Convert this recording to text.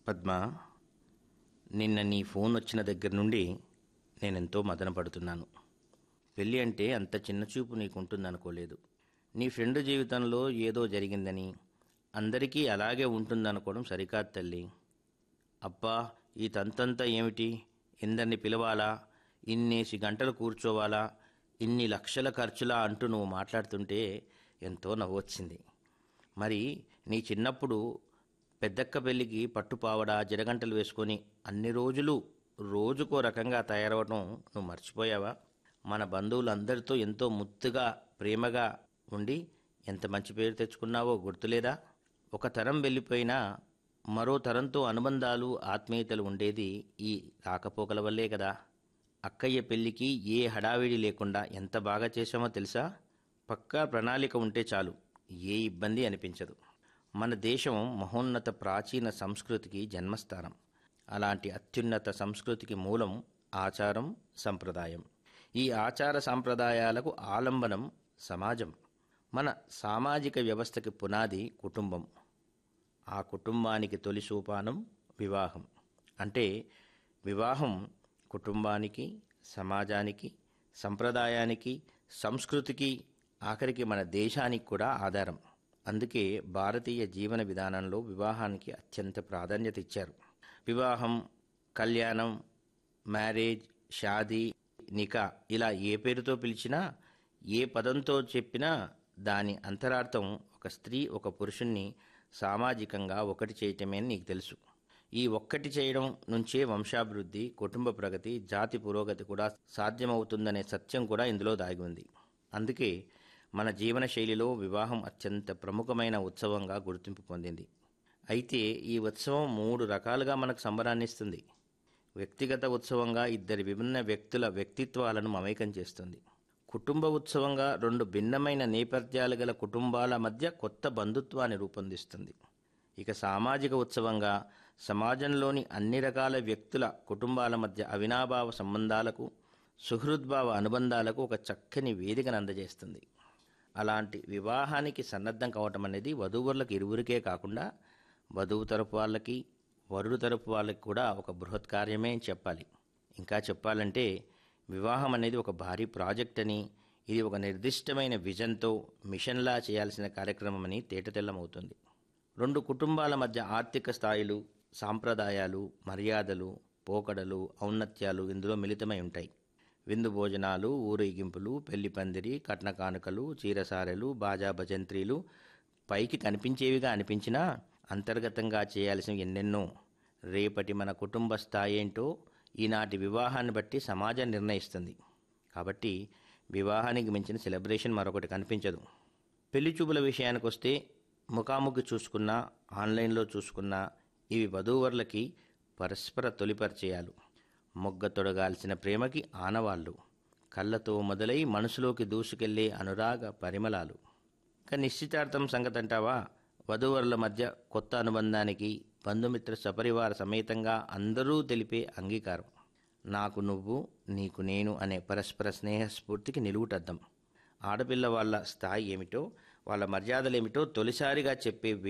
పద్మ నిన్న నీ ఫోన్ వచ్చిన దగ్గర నుండి నేనెంతో మదన పడుతున్నాను పెళ్ళి అంటే అంత చిన్న చూపు నీకుంటుందనుకోలేదు నీ ఫ్రెండ్ జీవితంలో ఏదో జరిగిందని అందరికీ అలాగే ఉంటుందనుకోవడం సరికాదు తల్లి అబ్బా ఈ తంతంతా ఏమిటి ఇందరిని పిలవాలా ఇన్నేసి గంటలు కూర్చోవాలా ఇన్ని లక్షల ఖర్చులా అంటూ నువ్వు మాట్లాడుతుంటే ఎంతో నవ్వొచ్చింది మరి నీ చిన్నప్పుడు పెద్దక్క పెళ్ళికి పట్టుపావడా జరగంటలు వేసుకొని అన్ని రోజులు రోజుకో రకంగా తయారవడం నువ్వు మర్చిపోయావా మన బంధువులందరితో ఎంతో ముద్దుగా ప్రేమగా ఉండి ఎంత మంచి పేరు తెచ్చుకున్నావో గుర్తులేదా ఒక తరం వెళ్ళిపోయినా మరో తరంతో అనుబంధాలు ఆత్మీయతలు ఉండేది ఈ రాకపోకల వల్లే కదా అక్కయ్య పెళ్లికి ఏ హడావిడి లేకుండా ఎంత బాగా చేశామో తెలుసా పక్కా ప్రణాళిక ఉంటే చాలు ఏ ఇబ్బంది అనిపించదు మన దేశం మహోన్నత ప్రాచీన సంస్కృతికి జన్మస్థానం అలాంటి అత్యున్నత సంస్కృతికి మూలం ఆచారం సంప్రదాయం ఈ ఆచార సంప్రదాయాలకు ఆలంబనం సమాజం మన సామాజిక వ్యవస్థకి పునాది కుటుంబం ఆ కుటుంబానికి తొలి సోపానం వివాహం అంటే వివాహం కుటుంబానికి సమాజానికి సంప్రదాయానికి సంస్కృతికి ఆఖరికి మన దేశానికి కూడా ఆధారం అందుకే భారతీయ జీవన విధానంలో వివాహానికి అత్యంత ప్రాధాన్యత ఇచ్చారు వివాహం కళ్యాణం మ్యారేజ్ షాదీ నికా ఇలా ఏ పేరుతో పిలిచినా ఏ పదంతో చెప్పినా దాని అంతరార్థం ఒక స్త్రీ ఒక పురుషుణ్ణి సామాజికంగా ఒకటి చేయటమే అని నీకు తెలుసు ఈ ఒక్కటి చేయడం నుంచే వంశాభివృద్ధి కుటుంబ ప్రగతి జాతి పురోగతి కూడా సాధ్యమవుతుందనే సత్యం కూడా ఇందులో దాగి ఉంది అందుకే మన జీవన శైలిలో వివాహం అత్యంత ప్రముఖమైన ఉత్సవంగా గుర్తింపు పొందింది అయితే ఈ ఉత్సవం మూడు రకాలుగా మనకు సంబరాన్నిస్తుంది వ్యక్తిగత ఉత్సవంగా ఇద్దరి విభిన్న వ్యక్తుల వ్యక్తిత్వాలను మమేకం చేస్తుంది కుటుంబ ఉత్సవంగా రెండు భిన్నమైన నేపథ్యాలు గల కుటుంబాల మధ్య కొత్త బంధుత్వాన్ని రూపొందిస్తుంది ఇక సామాజిక ఉత్సవంగా సమాజంలోని అన్ని రకాల వ్యక్తుల కుటుంబాల మధ్య అవినాభావ సంబంధాలకు సుహృద్భావ అనుబంధాలకు ఒక చక్కని వేదికను అందజేస్తుంది అలాంటి వివాహానికి సన్నద్ధం కావటం అనేది వధూవరులకు ఇరువురికే కాకుండా వధువు తరపు వాళ్ళకి వరుడు తరపు వాళ్ళకి కూడా ఒక బృహత్ కార్యమే అని చెప్పాలి ఇంకా చెప్పాలంటే వివాహం అనేది ఒక భారీ ప్రాజెక్ట్ అని ఇది ఒక నిర్దిష్టమైన విజన్తో మిషన్లా చేయాల్సిన కార్యక్రమం అని తేటతెల్లమవుతుంది రెండు కుటుంబాల మధ్య ఆర్థిక స్థాయిలు సాంప్రదాయాలు మర్యాదలు పోకడలు ఔన్నత్యాలు ఇందులో మిళితమై ఉంటాయి విందు భోజనాలు ఊరేగింపులు పెళ్లి పందిరి కట్న కానుకలు చీరసారెలు బాజా భజంత్రీలు పైకి కనిపించేవిగా అనిపించినా అంతర్గతంగా చేయాల్సిన ఎన్నెన్నో రేపటి మన కుటుంబ స్థాయి ఏంటో ఈనాటి వివాహాన్ని బట్టి సమాజం నిర్ణయిస్తుంది కాబట్టి వివాహానికి మించిన సెలబ్రేషన్ మరొకటి కనిపించదు పెళ్లి చూపుల విషయానికి వస్తే ముఖాముఖి చూసుకున్నా ఆన్లైన్లో చూసుకున్నా ఇవి వధూవరులకి పరస్పర తొలి పరిచయాలు మొగ్గ తొడగాల్సిన ప్రేమకి ఆనవాళ్ళు కళ్ళతో మొదలై మనసులోకి దూసుకెళ్లే అనురాగ పరిమళాలు ఇక నిశ్చితార్థం సంగతి అంటావా వధూవరుల మధ్య కొత్త అనుబంధానికి బంధుమిత్ర సపరివార సమేతంగా అందరూ తెలిపే అంగీకారం నాకు నువ్వు నీకు నేను అనే పరస్పర స్నేహ స్ఫూర్తికి నిలువుటద్దం ఆడపిల్ల వాళ్ళ స్థాయి ఏమిటో వాళ్ళ మర్యాదలేమిటో తొలిసారిగా చెప్పే